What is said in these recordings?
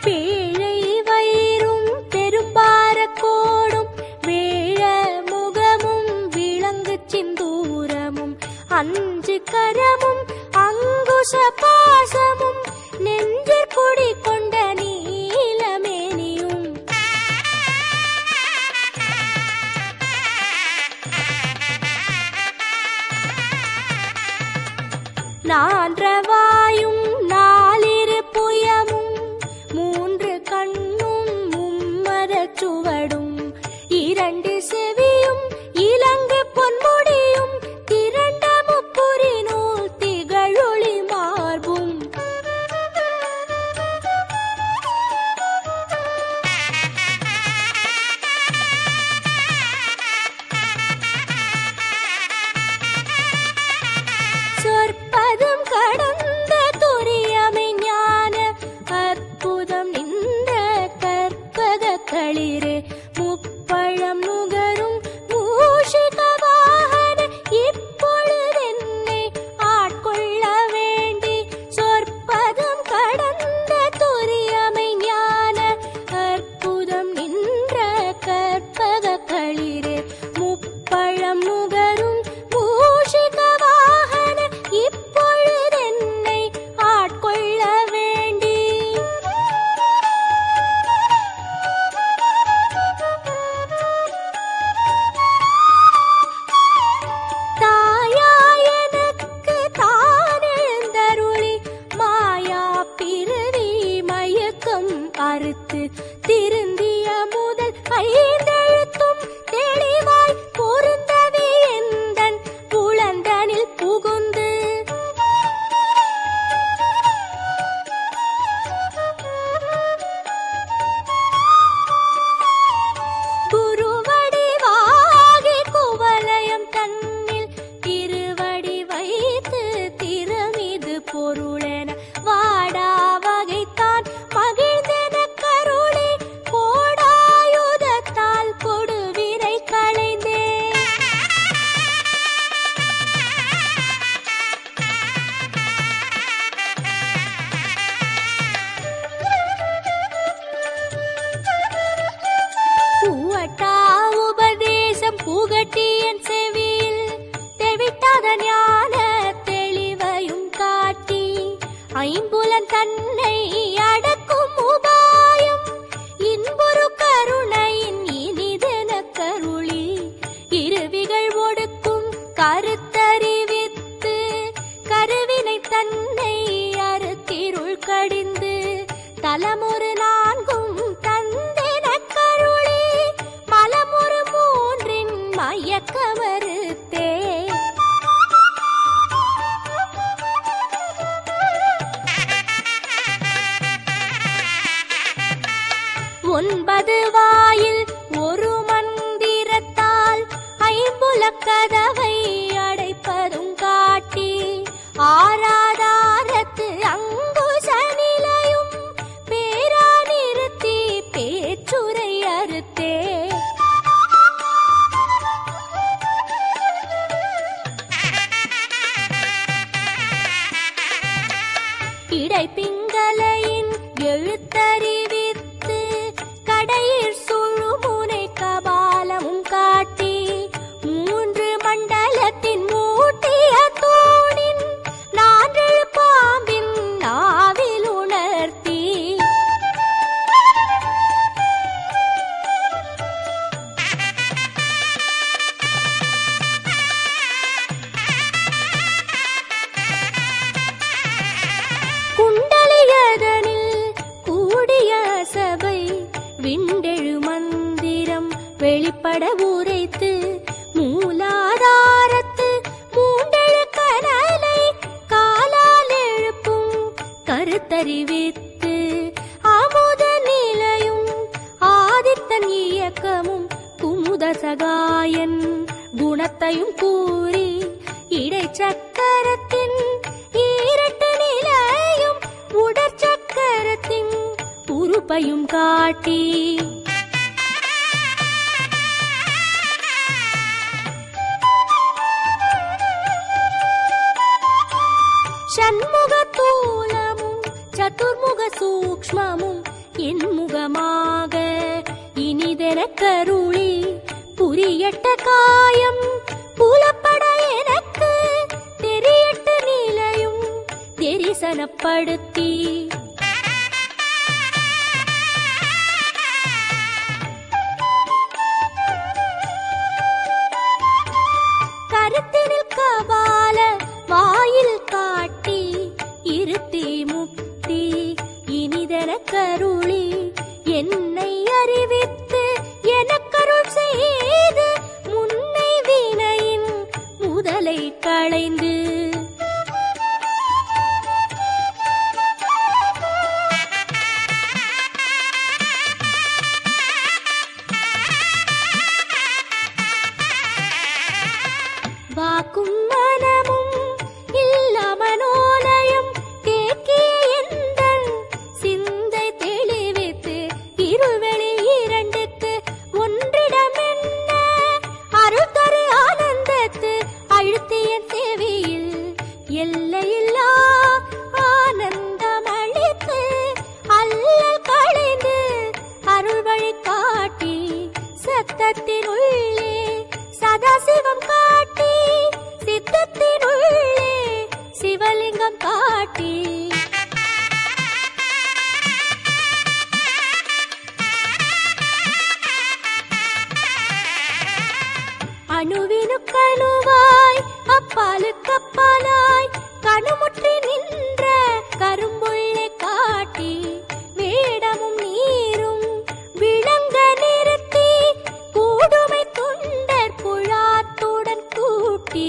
பேழை வயிறும் பெரும்பாரக்கோடும் வேழ முகமும் விளங்கு சிந்தூரமும் அஞ்சு கரமும் அங்குச பாசமும் நெஞ்சிற் குடி கொண்ட நீலமேனியும் நான்றவாயும் நாலிரு புயமும் மூன்று கண்ணும் மும்மரச் சுவடும் இரண்டு செவியும் இலங்கு பொன்முடியும் திரண்ட முப்புரி நூல் திகழொளி மார்பும் சொற்பதம் கடந்த துரியமை ஞான அற்புதம் நின்ற கற்பக களிரே முப்பழம் நுகரும் மூஷிக வாகன இப்பொழுதென்னை ஆட்கொள்ள வேண்டி சொற்பதம் கடந்த துரியமை ஞான அற்புதம் நின்ற கற்பக களிரே முப்பழம் நுகரும் மூஷிக வாகன இப்பொழுதென்னை ஆட்கொள்ள வேண்டி தாயா எனக்கு தான் எழுந்தருளி மாயா பிறவி மயக்கம் அறுத்து திருந்திய முதல் ஐந்தெழுத்தும் தெளிவாய் பொருந்தவே எந்தன் புலந்தனில் புகுந்து குருவடிவாகி குவலயம் தன்னில் திருவடி வைத்து திறமிது பொருளென வாடா வகைத்தான் மகிழ்ந்தென கருளி கோடாயுதத்தால் கொடுவினை களைந்தே பூவட்டா உபதேசம் புகட்டியன் செவியில் தெவிட்டாத ஞான தெளிவையும் காட்டி ஐம்புலன் தன்னை அடக்கும் உபாயம் இன்புறு கருணையின் இனிதென கருளி இருவிகள் ஒடுக்கும் கருத்தறிவித்து கருவினை தன்னை அறுத்திருள் கடிந்து தலமுறு நான்கும் தந்தென கருளி மலமுறு மூன்றின் மயக்கமறுத்தே ஒன்பது வாயில் ஒரு மந்திரத்தால் ஐம்புலக்கதவை அடைப்பதும் காட்டி ஆராதாரத்து அங்குச நிலையும் பேரா நிறுத்தி பேச்சுரை அறுத்தே இடைப்பிங்கலையின் எழுத்தறிவித்து கடையிற் சுழுமுனை கபாலமும் காட்டி மூன்று மண்டலத்தின் மூட்டிய தூணின் நான்கு பாம்பின் நாவில் உணர்த்தி குண்டலியதனில் கூடிய சபை விண்டெழு மந்திரம் வெளிப்பட உரைத்து மூலாதாரத்து மூண்டெழு கனலை காலால் எழுப்பும் கருத்தறிவித்து அமுத நிலையும் ஆதித்தன் இயக்கமும் குமுத சகாயன் குணத்தையும் கூறி இடைச்சக்கரத்தின் ஈரட்டு நிலையும் உடற்சக்கரத்தின் உறுப்பையும் காட்டி ஷண்முக தூலமும் சதுர்முக சூக்ஷ்மமும் என் முகமாக இனிதென கருளி புரியட்ட காயம் புலப்பட எனக்கு தெரியட்ட நிலையும் தெரிசனப்படுத்தி கருத்தினில் கபால வாயில் காட்டி இருத்தி முக்தி இனிதென கருளி என்னை அறிவித்து எனக்கருள் செய்து முன்னை வினையின் முதலை களைந்து வாக்கும் மனமும் இல்ல மனோலயம் தேக்கிய எந்தன் சிந்தை தெளிவித்து இருவெளி இரண்டுக்கு ஒன்றிடமென்ன அருள் தரு ஆனந்தத்து அழுத்திய செவியில் எல்லையில்லா ஆனந்தம் அளித்து அல்லல் களைந்து அருள் வழி காட்டி சத்தத்தின் உள்ளே சதாசிவம் காட்டி சித்தத்தின் உள்ளே சிவலிங்கம் காட்டி அணுவினுக்கணுவாய் அப்பாலுக்கப்பாலாய் கணுமுற்றி நின்ற கரும்புள்ளை காட்டி வேடமும் நீரும் விளங்க நிறுத்தி கூடுமை துண்டர் புழாத்துடன் கூட்டி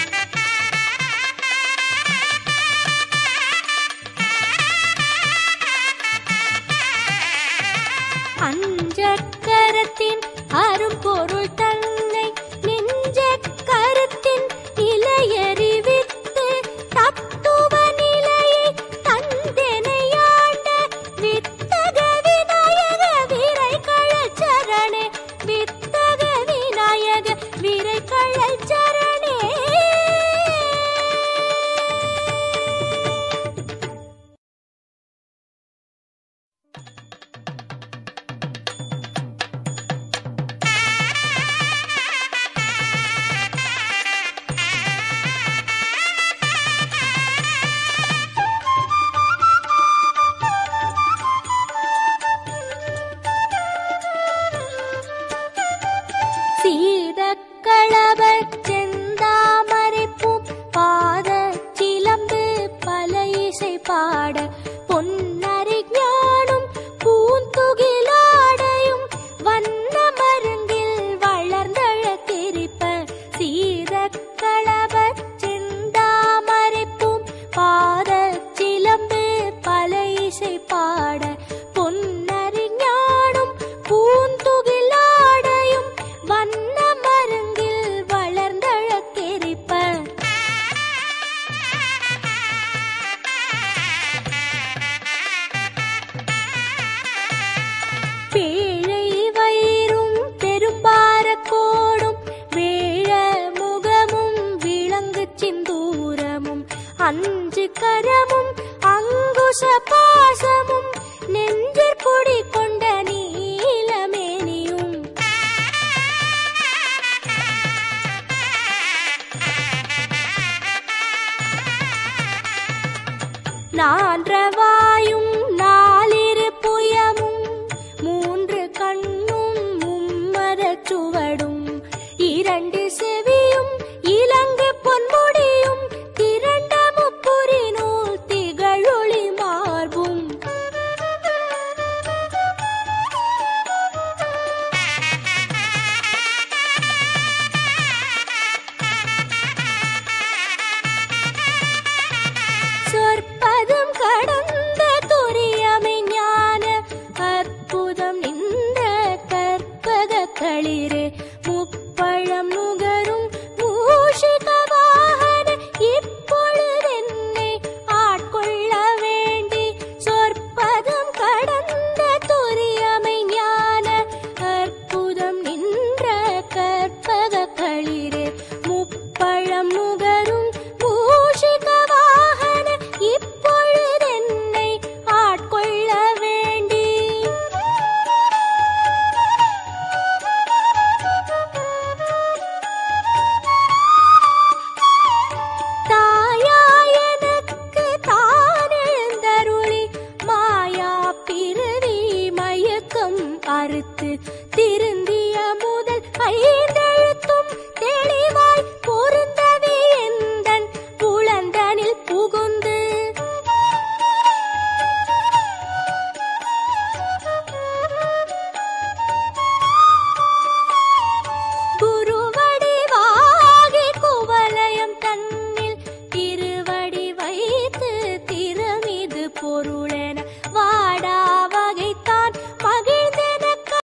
அஞ்சக்கரத்தின் அரும்பொருள் தன்னை நெஞ்ச கருத்தின் இலையறிவித்து தத்துவ நிலையை தந்தெனையாண்ட வித்தக விநாயக விரை கழச்சரணே வித்தக விநாயக விரை கழச்சரணே சீதக்களபச் செந்தாமரைப்பூம் பாத சிலம்பு பல இசை பாட பொன்னரி ஞானும் பூந்துகிலாடையும் வண்ண மருங்கில் வளர்ந்தழ திரிப்ப சீதக்களபச் செந்தாமரைப்பூம் பாத சிலம்பு பல இசை பாட பொன்னரி ஞானும் பூந்துகிலாடையும் வண்ண மருங்கில் வளர்ந்தழக்கெரிப்ப பேழை வயிறும் பெரும்பார கோடும் வேழ முகமும் விளங்கு சிந்தூரமும் அஞ்சு கரமும் அங்குஷ பாசமும்